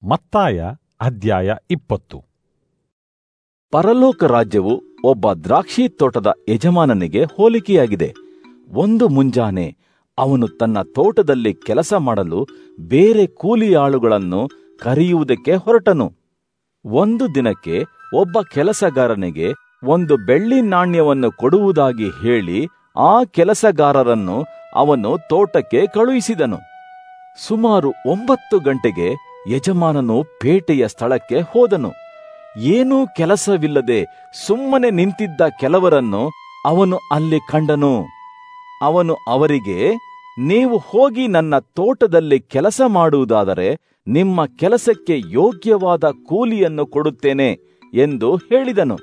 ಮತ್ತಾಯ ಅಧ್ಯಾಯ ಇಪ್ಪತ್ತು ಪರಲೋಕ ರಾಜ್ಯವು ಒಬ್ಬ ದ್ರಾಕ್ಷಿ ತೋಟದ ಯಜಮಾನನಿಗೆ ಹೋಲಿಕೆಯಾಗಿದೆ ಒಂದು ಮುಂಜಾನೆ ಅವನು ತನ್ನ ತೋಟದಲ್ಲಿ ಕೆಲಸ ಮಾಡಲು ಬೇರೆ ಕೂಲಿಯಾಳುಗಳನ್ನು ಕರೆಯುವುದಕ್ಕೆ ಹೊರಟನು ಒಂದು ದಿನಕ್ಕೆ ಒಬ್ಬ ಕೆಲಸಗಾರನಿಗೆ ಒಂದು ಬೆಳ್ಳಿ ನಾಣ್ಯವನ್ನು ಕೊಡುವುದಾಗಿ ಹೇಳಿ ಆ ಕೆಲಸಗಾರರನ್ನು ಅವನು ತೋಟಕ್ಕೆ ಕಳುಹಿಸಿದನು ಸುಮಾರು ಒಂಬತ್ತು ಗಂಟೆಗೆ ಯಜಮಾನನು ಪೇಟೆಯ ಸ್ಥಳಕ್ಕೆ ಹೋದನು ಏನೂ ಕೆಲಸವಿಲ್ಲದೆ ಸುಮ್ಮನೆ ನಿಂತಿದ್ದ ಕೆಲವರನ್ನು ಅವನು ಅಲ್ಲಿ ಕಂಡನು ಅವನು ಅವರಿಗೆ ನೀವು ಹೋಗಿ ನನ್ನ ತೋಟದಲ್ಲಿ ಕೆಲಸ ಮಾಡುವುದಾದರೆ ನಿಮ್ಮ ಕೆಲಸಕ್ಕೆ ಯೋಗ್ಯವಾದ ಕೂಲಿಯನ್ನು ಕೊಡುತ್ತೇನೆ ಎಂದು ಹೇಳಿದನು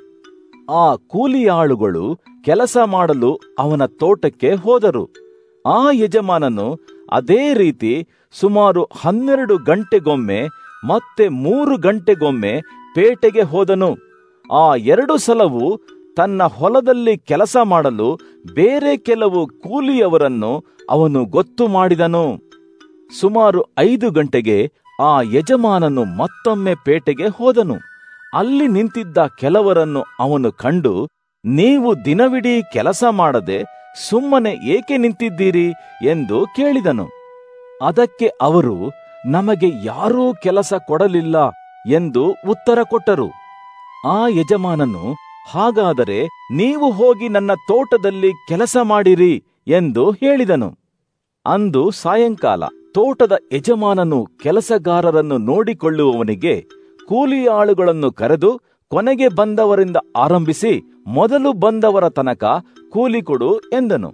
ಆ ಕೂಲಿಯಾಳುಗಳು ಕೆಲಸ ಮಾಡಲು ಅವನ ತೋಟಕ್ಕೆ ಹೋದರು ಆ ಯಜಮಾನನು ಅದೇ ರೀತಿ ಸುಮಾರು ಹನ್ನೆರಡು ಗಂಟೆಗೊಮ್ಮೆ ಮತ್ತೆ ಮೂರು ಗಂಟೆಗೊಮ್ಮೆ ಪೇಟೆಗೆ ಹೋದನು ಆ ಎರಡು ಸಲವೂ ತನ್ನ ಹೊಲದಲ್ಲಿ ಕೆಲಸ ಮಾಡಲು ಬೇರೆ ಕೆಲವು ಕೂಲಿಯವರನ್ನು ಅವನು ಗೊತ್ತು ಮಾಡಿದನು ಸುಮಾರು ಐದು ಗಂಟೆಗೆ ಆ ಯಜಮಾನನು ಮತ್ತೊಮ್ಮೆ ಪೇಟೆಗೆ ಹೋದನು ಅಲ್ಲಿ ನಿಂತಿದ್ದ ಕೆಲವರನ್ನು ಅವನು ಕಂಡು ನೀವು ದಿನವಿಡೀ ಕೆಲಸ ಮಾಡದೆ ಸುಮ್ಮನೆ ಏಕೆ ನಿಂತಿದ್ದೀರಿ ಎಂದು ಕೇಳಿದನು ಅದಕ್ಕೆ ಅವರು ನಮಗೆ ಯಾರೂ ಕೆಲಸ ಕೊಡಲಿಲ್ಲ ಎಂದು ಉತ್ತರ ಕೊಟ್ಟರು ಆ ಯಜಮಾನನು ಹಾಗಾದರೆ ನೀವು ಹೋಗಿ ನನ್ನ ತೋಟದಲ್ಲಿ ಕೆಲಸ ಮಾಡಿರಿ ಎಂದು ಹೇಳಿದನು ಅಂದು ಸಾಯಂಕಾಲ ತೋಟದ ಯಜಮಾನನು ಕೆಲಸಗಾರರನ್ನು ನೋಡಿಕೊಳ್ಳುವವನಿಗೆ ಕೂಲಿಯಾಳುಗಳನ್ನು ಕರೆದು ಕೊನೆಗೆ ಬಂದವರಿಂದ ಆರಂಭಿಸಿ ಮೊದಲು ಬಂದವರ ತನಕ ಕೂಲಿ ಕೊಡು ಎಂದನು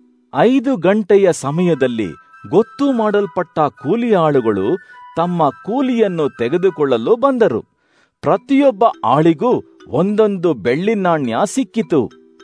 ಐದು ಗಂಟೆಯ ಸಮಯದಲ್ಲಿ ಗೊತ್ತು ಮಾಡಲ್ಪಟ್ಟ ಕೂಲಿಯಾಳುಗಳು ತಮ್ಮ ಕೂಲಿಯನ್ನು ತೆಗೆದುಕೊಳ್ಳಲು ಬಂದರು ಪ್ರತಿಯೊಬ್ಬ ಆಳಿಗೂ ಒಂದೊಂದು ಬೆಳ್ಳಿ ನಾಣ್ಯ ಸಿಕ್ಕಿತು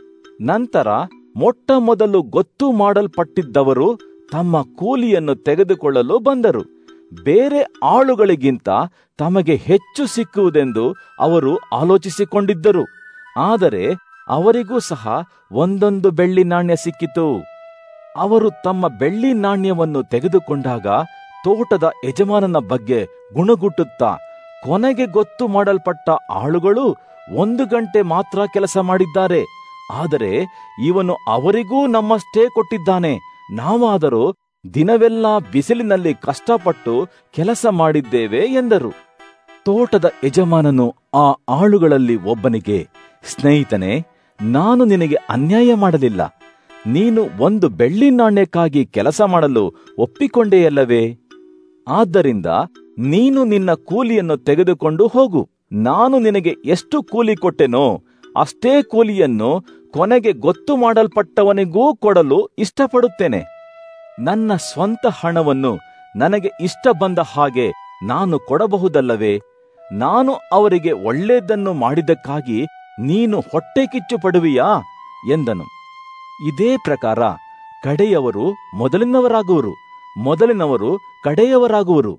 ನಂತರ ಮೊಟ್ಟ ಮೊದಲು ಗೊತ್ತು ಮಾಡಲ್ಪಟ್ಟಿದ್ದವರು ತಮ್ಮ ಕೂಲಿಯನ್ನು ತೆಗೆದುಕೊಳ್ಳಲು ಬಂದರು ಬೇರೆ ಆಳುಗಳಿಗಿಂತ ತಮಗೆ ಹೆಚ್ಚು ಸಿಕ್ಕುವುದೆಂದು ಅವರು ಆಲೋಚಿಸಿಕೊಂಡಿದ್ದರು ಆದರೆ ಅವರಿಗೂ ಸಹ ಒಂದೊಂದು ಬೆಳ್ಳಿ ನಾಣ್ಯ ಸಿಕ್ಕಿತು ಅವರು ತಮ್ಮ ಬೆಳ್ಳಿ ನಾಣ್ಯವನ್ನು ತೆಗೆದುಕೊಂಡಾಗ ತೋಟದ ಯಜಮಾನನ ಬಗ್ಗೆ ಗುಣಗುಟ್ಟುತ್ತಾ ಕೊನೆಗೆ ಗೊತ್ತು ಮಾಡಲ್ಪಟ್ಟ ಆಳುಗಳು ಒಂದು ಗಂಟೆ ಮಾತ್ರ ಕೆಲಸ ಮಾಡಿದ್ದಾರೆ ಆದರೆ ಇವನು ಅವರಿಗೂ ನಮ್ಮಷ್ಟೇ ಕೊಟ್ಟಿದ್ದಾನೆ ನಾವಾದರೂ ದಿನವೆಲ್ಲ ಬಿಸಿಲಿನಲ್ಲಿ ಕಷ್ಟಪಟ್ಟು ಕೆಲಸ ಮಾಡಿದ್ದೇವೆ ಎಂದರು ತೋಟದ ಯಜಮಾನನು ಆ ಆಳುಗಳಲ್ಲಿ ಒಬ್ಬನಿಗೆ ಸ್ನೇಹಿತನೇ ನಾನು ನಿನಗೆ ಅನ್ಯಾಯ ಮಾಡಲಿಲ್ಲ ನೀನು ಒಂದು ಬೆಳ್ಳಿ ನಾಣ್ಯಕ್ಕಾಗಿ ಕೆಲಸ ಮಾಡಲು ಒಪ್ಪಿಕೊಂಡೆಯಲ್ಲವೇ ಆದ್ದರಿಂದ ನೀನು ನಿನ್ನ ಕೂಲಿಯನ್ನು ತೆಗೆದುಕೊಂಡು ಹೋಗು ನಾನು ನಿನಗೆ ಎಷ್ಟು ಕೂಲಿ ಕೊಟ್ಟೆನೋ ಅಷ್ಟೇ ಕೂಲಿಯನ್ನು ಕೊನೆಗೆ ಗೊತ್ತು ಮಾಡಲ್ಪಟ್ಟವನಿಗೂ ಕೊಡಲು ಇಷ್ಟಪಡುತ್ತೇನೆ ನನ್ನ ಸ್ವಂತ ಹಣವನ್ನು ನನಗೆ ಇಷ್ಟ ಬಂದ ಹಾಗೆ ನಾನು ಕೊಡಬಹುದಲ್ಲವೇ ನಾನು ಅವರಿಗೆ ಒಳ್ಳೆಯದನ್ನು ಮಾಡಿದ್ದಕ್ಕಾಗಿ ನೀನು ಹೊಟ್ಟೆ ಕಿಚ್ಚು ಪಡುವಿಯಾ ಎಂದನು ಇದೇ ಪ್ರಕಾರ ಕಡೆಯವರು ಮೊದಲಿನವರಾಗುವರು ಮೊದಲಿನವರು ಕಡೆಯವರಾಗುವರು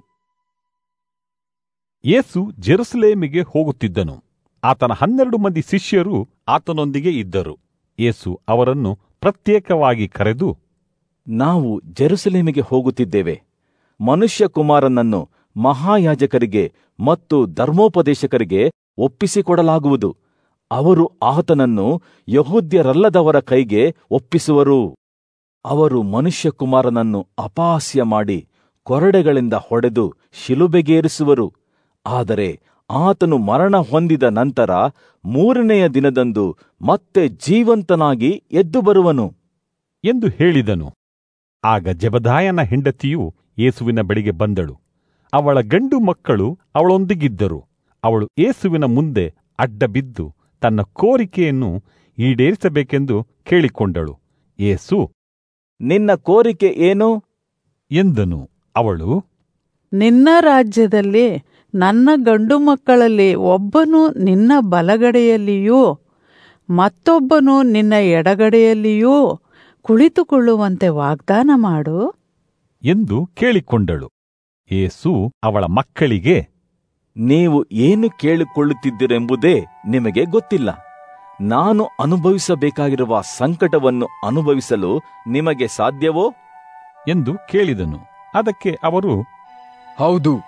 ಯೇಸು ಜೆರುಸಲೇಮಿಗೆ ಹೋಗುತ್ತಿದ್ದನು ಆತನ ಹನ್ನೆರಡು ಮಂದಿ ಶಿಷ್ಯರು ಆತನೊಂದಿಗೆ ಇದ್ದರು ಯೇಸು ಅವರನ್ನು ಪ್ರತ್ಯೇಕವಾಗಿ ಕರೆದು ನಾವು ಜೆರುಸಲೇಮಿಗೆ ಹೋಗುತ್ತಿದ್ದೇವೆ ಮನುಷ್ಯ ಕುಮಾರನನ್ನು ಮಹಾಯಾಜಕರಿಗೆ ಮತ್ತು ಧರ್ಮೋಪದೇಶಕರಿಗೆ ಒಪ್ಪಿಸಿಕೊಡಲಾಗುವುದು ಅವರು ಆತನನ್ನು ಯಹೂದ್ಯರಲ್ಲದವರ ಕೈಗೆ ಒಪ್ಪಿಸುವರು ಅವರು ಮನುಷ್ಯ ಕುಮಾರನನ್ನು ಅಪಹಾಸ್ಯ ಮಾಡಿ ಕೊರಡೆಗಳಿಂದ ಹೊಡೆದು ಶಿಲುಬೆಗೇರಿಸುವರು ಆದರೆ ಆತನು ಮರಣ ಹೊಂದಿದ ನಂತರ ಮೂರನೆಯ ದಿನದಂದು ಮತ್ತೆ ಜೀವಂತನಾಗಿ ಎದ್ದು ಬರುವನು ಎಂದು ಹೇಳಿದನು ಆಗ ಜಬದಾಯನ ಹೆಂಡತಿಯು ಯೇಸುವಿನ ಬಳಿಗೆ ಬಂದಳು ಅವಳ ಗಂಡು ಮಕ್ಕಳು ಅವಳೊಂದಿಗಿದ್ದರು ಅವಳು ಯೇಸುವಿನ ಮುಂದೆ ಅಡ್ಡಬಿದ್ದು ತನ್ನ ಕೋರಿಕೆಯನ್ನು ಈಡೇರಿಸಬೇಕೆಂದು ಕೇಳಿಕೊಂಡಳು ಯೇಸು ನಿನ್ನ ಕೋರಿಕೆ ಏನು ಎಂದನು ಅವಳು ನಿನ್ನ ರಾಜ್ಯದಲ್ಲಿ ನನ್ನ ಗಂಡು ಮಕ್ಕಳಲ್ಲಿ ಒಬ್ಬನು ನಿನ್ನ ಬಲಗಡೆಯಲ್ಲಿಯೂ ಮತ್ತೊಬ್ಬನು ನಿನ್ನ ಎಡಗಡೆಯಲ್ಲಿಯೂ ಕುಳಿತುಕೊಳ್ಳುವಂತೆ ವಾಗ್ದಾನ ಮಾಡು ಎಂದು ಕೇಳಿಕೊಂಡಳು ಯೇಸು ಅವಳ ಮಕ್ಕಳಿಗೆ ನೀವು ಏನು ಕೇಳಿಕೊಳ್ಳುತ್ತಿದ್ದೀರೆಂಬುದೇ ನಿಮಗೆ ಗೊತ್ತಿಲ್ಲ ನಾನು ಅನುಭವಿಸಬೇಕಾಗಿರುವ ಸಂಕಟವನ್ನು ಅನುಭವಿಸಲು ನಿಮಗೆ ಸಾಧ್ಯವೋ ಎಂದು ಕೇಳಿದನು ಅದಕ್ಕೆ ಅವರು ಹೌದು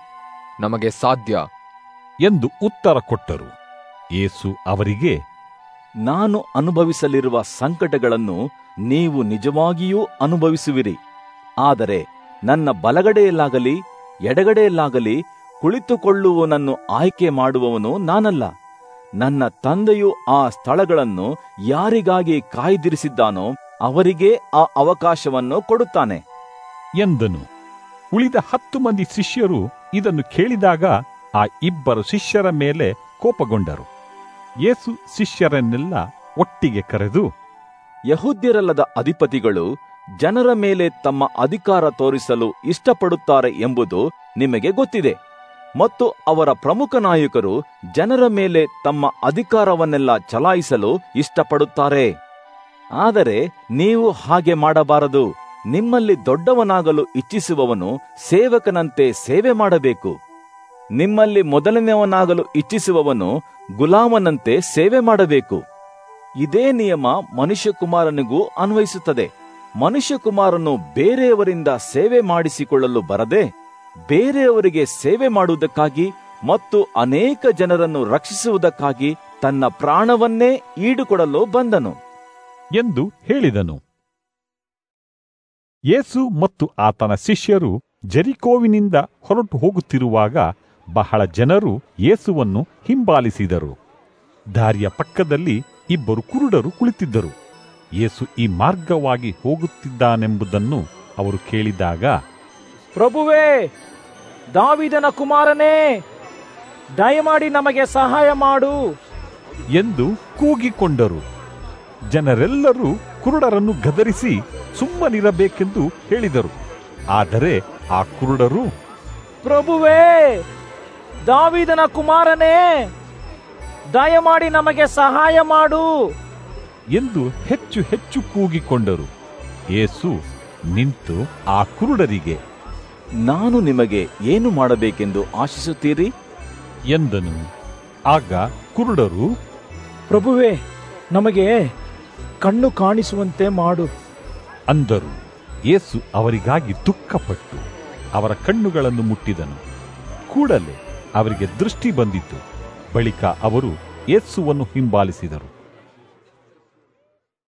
ನಮಗೆ ಸಾಧ್ಯ ಎಂದು ಉತ್ತರ ಕೊಟ್ಟರು ಯೇಸು ಅವರಿಗೆ ನಾನು ಅನುಭವಿಸಲಿರುವ ಸಂಕಟಗಳನ್ನು ನೀವು ನಿಜವಾಗಿಯೂ ಅನುಭವಿಸುವಿರಿ ಆದರೆ ನನ್ನ ಬಲಗಡೆಯಲ್ಲಾಗಲಿ ಎಡಗಡೆಯಲ್ಲಾಗಲಿ ಕುಳಿತುಕೊಳ್ಳುವವನನ್ನು ಆಯ್ಕೆ ಮಾಡುವವನು ನಾನಲ್ಲ ನನ್ನ ತಂದೆಯು ಆ ಸ್ಥಳಗಳನ್ನು ಯಾರಿಗಾಗಿ ಕಾಯ್ದಿರಿಸಿದ್ದಾನೋ ಅವರಿಗೆ ಆ ಅವಕಾಶವನ್ನು ಕೊಡುತ್ತಾನೆ ಎಂದನು ಉಳಿದ ಹತ್ತು ಮಂದಿ ಶಿಷ್ಯರು ಇದನ್ನು ಕೇಳಿದಾಗ ಆ ಇಬ್ಬರು ಶಿಷ್ಯರ ಮೇಲೆ ಕೋಪಗೊಂಡರು ಯೇಸು ಶಿಷ್ಯರನ್ನೆಲ್ಲ ಒಟ್ಟಿಗೆ ಕರೆದು ಯಹೂದ್ಯರಲ್ಲದ ಅಧಿಪತಿಗಳು ಜನರ ಮೇಲೆ ತಮ್ಮ ಅಧಿಕಾರ ತೋರಿಸಲು ಇಷ್ಟಪಡುತ್ತಾರೆ ಎಂಬುದು ನಿಮಗೆ ಗೊತ್ತಿದೆ ಮತ್ತು ಅವರ ಪ್ರಮುಖ ನಾಯಕರು ಜನರ ಮೇಲೆ ತಮ್ಮ ಅಧಿಕಾರವನ್ನೆಲ್ಲ ಚಲಾಯಿಸಲು ಇಷ್ಟಪಡುತ್ತಾರೆ ಆದರೆ ನೀವು ಹಾಗೆ ಮಾಡಬಾರದು ನಿಮ್ಮಲ್ಲಿ ದೊಡ್ಡವನಾಗಲು ಇಚ್ಛಿಸುವವನು ಸೇವಕನಂತೆ ಸೇವೆ ಮಾಡಬೇಕು ನಿಮ್ಮಲ್ಲಿ ಮೊದಲನೆಯವನಾಗಲು ಇಚ್ಛಿಸುವವನು ಗುಲಾಮನಂತೆ ಸೇವೆ ಮಾಡಬೇಕು ಇದೇ ನಿಯಮ ಮನುಷ್ಯಕುಮಾರನಿಗೂ ಅನ್ವಯಿಸುತ್ತದೆ ಮನುಷ್ಯಕುಮಾರನು ಬೇರೆಯವರಿಂದ ಸೇವೆ ಮಾಡಿಸಿಕೊಳ್ಳಲು ಬರದೆ ಬೇರೆಯವರಿಗೆ ಸೇವೆ ಮಾಡುವುದಕ್ಕಾಗಿ ಮತ್ತು ಅನೇಕ ಜನರನ್ನು ರಕ್ಷಿಸುವುದಕ್ಕಾಗಿ ತನ್ನ ಪ್ರಾಣವನ್ನೇ ಈಡುಕೊಡಲು ಬಂದನು ಎಂದು ಹೇಳಿದನು ಯೇಸು ಮತ್ತು ಆತನ ಶಿಷ್ಯರು ಜೆರಿಕೋವಿನಿಂದ ಹೊರಟು ಹೋಗುತ್ತಿರುವಾಗ ಬಹಳ ಜನರು ಯೇಸುವನ್ನು ಹಿಂಬಾಲಿಸಿದರು ದಾರಿಯ ಪಕ್ಕದಲ್ಲಿ ಇಬ್ಬರು ಕುರುಡರು ಕುಳಿತಿದ್ದರು ಯೇಸು ಈ ಮಾರ್ಗವಾಗಿ ಹೋಗುತ್ತಿದ್ದಾನೆಂಬುದನ್ನು ಅವರು ಕೇಳಿದಾಗ ಪ್ರಭುವೇ ದಾವಿದನ ಕುಮಾರನೇ ದಯಮಾಡಿ ನಮಗೆ ಸಹಾಯ ಮಾಡು ಎಂದು ಕೂಗಿಕೊಂಡರು ಜನರೆಲ್ಲರೂ ಕುರುಡರನ್ನು ಗದರಿಸಿ ಸುಮ್ಮನಿರಬೇಕೆಂದು ಹೇಳಿದರು ಆದರೆ ಆ ಕುರುಡರು ಪ್ರಭುವೇ ದಾವಿದನ ಕುಮಾರನೇ ದಯಮಾಡಿ ನಮಗೆ ಸಹಾಯ ಮಾಡು ಎಂದು ಹೆಚ್ಚು ಹೆಚ್ಚು ಕೂಗಿಕೊಂಡರು ಯೇಸು ನಿಂತು ಆ ಕುರುಡರಿಗೆ ನಾನು ನಿಮಗೆ ಏನು ಮಾಡಬೇಕೆಂದು ಆಶಿಸುತ್ತೀರಿ ಎಂದನು ಆಗ ಕುರುಡರು ಪ್ರಭುವೇ ನಮಗೆ ಕಣ್ಣು ಕಾಣಿಸುವಂತೆ ಮಾಡು ಅಂದರು ಯೇಸು ಅವರಿಗಾಗಿ ದುಃಖಪಟ್ಟು ಅವರ ಕಣ್ಣುಗಳನ್ನು ಮುಟ್ಟಿದನು ಕೂಡಲೇ ಅವರಿಗೆ ದೃಷ್ಟಿ ಬಂದಿತು ಬಳಿಕ ಅವರು ಯೇಸುವನ್ನು ಹಿಂಬಾಲಿಸಿದರು